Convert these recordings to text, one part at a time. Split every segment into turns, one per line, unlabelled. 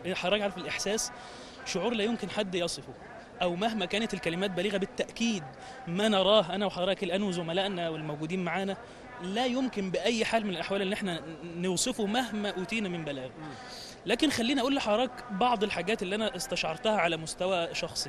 حضرتك عارف الاحساس شعور لا يمكن حد يصفه او مهما كانت الكلمات بليغه بالتاكيد ما نراه انا وحضرتك الان وزملائنا والموجودين معانا لا يمكن باي حال من الاحوال ان احنا نوصفه مهما اوتينا من بلاغه لكن خليني اقول لحضرتك بعض الحاجات اللي انا استشعرتها على مستوى شخصي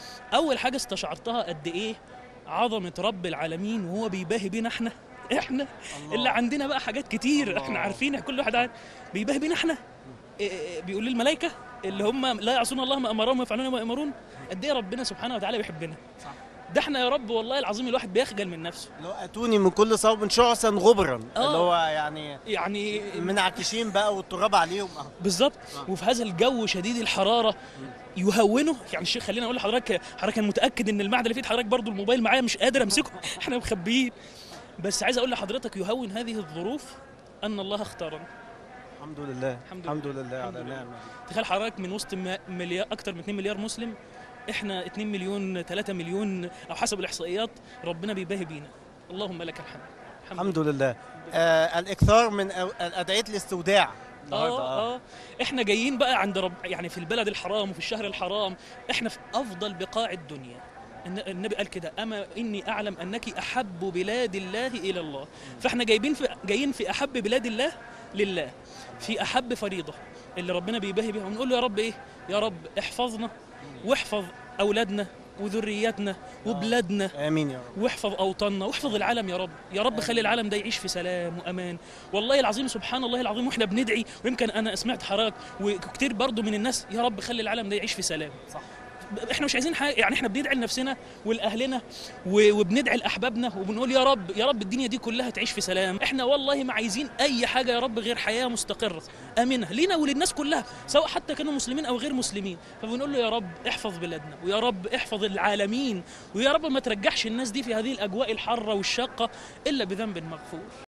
اول حاجه استشعرتها قد ايه عظمه رب العالمين وهو بيباهي بينا احنا احنا
الله.
اللي عندنا بقى حاجات كتير
الله.
احنا عارفين كل واحد عارف بيباهي بينا احنا إيه إيه بيقول للملائكه اللي هم لا يعصون الله ما امرهم ويفعلون ما يامرون قد ايه ربنا سبحانه وتعالى بيحبنا
صح.
ده احنا يا رب والله العظيم الواحد بيخجل من نفسه
لو اتوني من كل صوب شعثا غبرا
آه.
اللي هو يعني
يعني
منعكشين بقى والتراب عليهم أهو.
بالظبط
آه.
وفي هذا الجو شديد الحراره يهونه يعني الشيخ خلينا اقول لحضرتك حضرتك انا متاكد ان المعدن اللي في إيد حضرتك برضو الموبايل معايا مش قادر امسكه احنا مخبيين بس عايز اقول لحضرتك يهون هذه الظروف ان الله اختارنا
الحمد لله
الحمد
الحمد لله على
الحمد لله.
نعمه
تخيل حضرتك من وسط ما- مليار اكتر من 2 مليار مسلم احنا 2 مليون 3 مليون او حسب الاحصائيات ربنا بيباهي بينا اللهم لك الحمد
الحمد لله آه الاكثار من أو- ادعيه الاستوداع النهارده
اه اه احنا جايين بقى عند رب يعني في البلد الحرام وفي الشهر الحرام احنا في افضل بقاع الدنيا الن- النبي قال كده اما اني اعلم انك احب بلاد الله الى الله فاحنا جايبين في جايين في احب بلاد الله لله في احب فريضه اللي ربنا بيباهي بيها ونقول له يا رب ايه يا رب احفظنا واحفظ اولادنا وذرياتنا وبلادنا
امين يا رب
واحفظ اوطاننا واحفظ العالم يا رب يا رب خلي العالم ده يعيش في سلام وامان والله العظيم سبحان الله العظيم واحنا بندعي ويمكن انا سمعت حضرتك وكتير برضو من الناس يا رب خلي العالم ده يعيش في سلام
صح.
احنا مش عايزين حاجه يعني احنا بندعي لنفسنا ولاهلنا و- وبندعي لاحبابنا وبنقول يا رب يا رب الدنيا دي كلها تعيش في سلام احنا والله ما عايزين اي حاجه يا رب غير حياه مستقره امنه لينا وللناس كلها سواء حتى كانوا مسلمين او غير مسلمين فبنقول له يا رب احفظ بلادنا ويا رب احفظ العالمين ويا رب ما ترجعش الناس دي في هذه الاجواء الحاره والشاقه الا بذنب مغفور